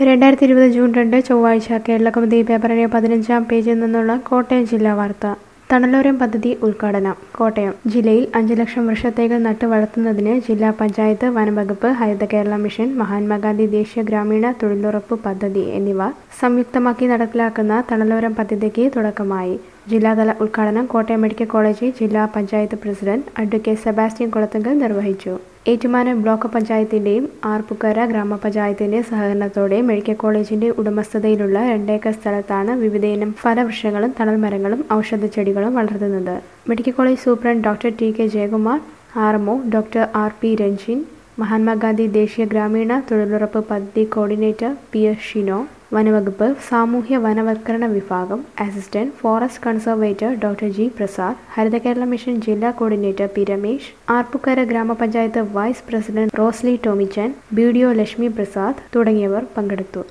രണ്ടായിരത്തി ഇരുപത് ജൂൺ രണ്ട് ചൊവ്വാഴ്ച കേരളകൗമുദി പേപ്പറിന്റെ പതിനഞ്ചാം പേജിൽ നിന്നുള്ള കോട്ടയം ജില്ലാ വാർത്ത തണലോരം പദ്ധതി ഉദ്ഘാടനം കോട്ടയം ജില്ലയിൽ അഞ്ച് ലക്ഷം വൃക്ഷത്തൈകൾ നട്ടു വളർത്തുന്നതിന് ജില്ലാ പഞ്ചായത്ത് വനംവകുപ്പ് ഹരിത കേരള മിഷൻ മഹാത്മാഗാന്ധി ദേശീയ ഗ്രാമീണ തൊഴിലുറപ്പ് പദ്ധതി എന്നിവ സംയുക്തമാക്കി നടപ്പിലാക്കുന്ന തണലോരം പദ്ധതിക്ക് തുടക്കമായി ജില്ലാതല ഉദ്ഘാടനം കോട്ടയം മെഡിക്കൽ കോളേജിൽ ജില്ലാ panchayat president advocate Sebastian Kulathunkal നിർവഹിച്ചു ഏറ്റുമാനൂർ ബ്ലോക്ക് പഞ്ചായത്തിന്റെയും ആർപ്പുക്കര ഗ്രാമപഞ്ചായത്തിന്റെ സഹകരണത്തോടെ മെഡിക്കൽ കോളേജിന്റെ ഉടമസ്ഥതയിലുള്ള രണ്ടേക്കർ സ്ഥലത്താണ് വിവിധയിനം ഫലവൃക്ഷങ്ങളും തണൽമരങ്ങളും ഔഷധച്ചെടികളും വളർത്തുന്നത് medical college superintendent doctor T K Jayakumar R M O doctor R P Ranjin Mahatma Gandhi ദേശീയ ഗ്രാമീണ തൊഴിലുറപ്പ് പദ്ധതി കോർഡിനേറ്റർ പി എസ് ഷിനോ വനവകുപ്പ് സാമൂഹ്യ വനവൽക്കരണ വിഭാഗം assistant forest conservator doctor G Prasad Haritha Kerala mission ജില്ലാ കോർഡിനേറ്റർ പി രമേശ് ആർപ്പുക്കര ഗ്രാമപഞ്ചായത്ത് vice president Rosily Tomichan B D O Lakshmi Prasad തുടങ്ങിയവർ പങ്കെടുത്തു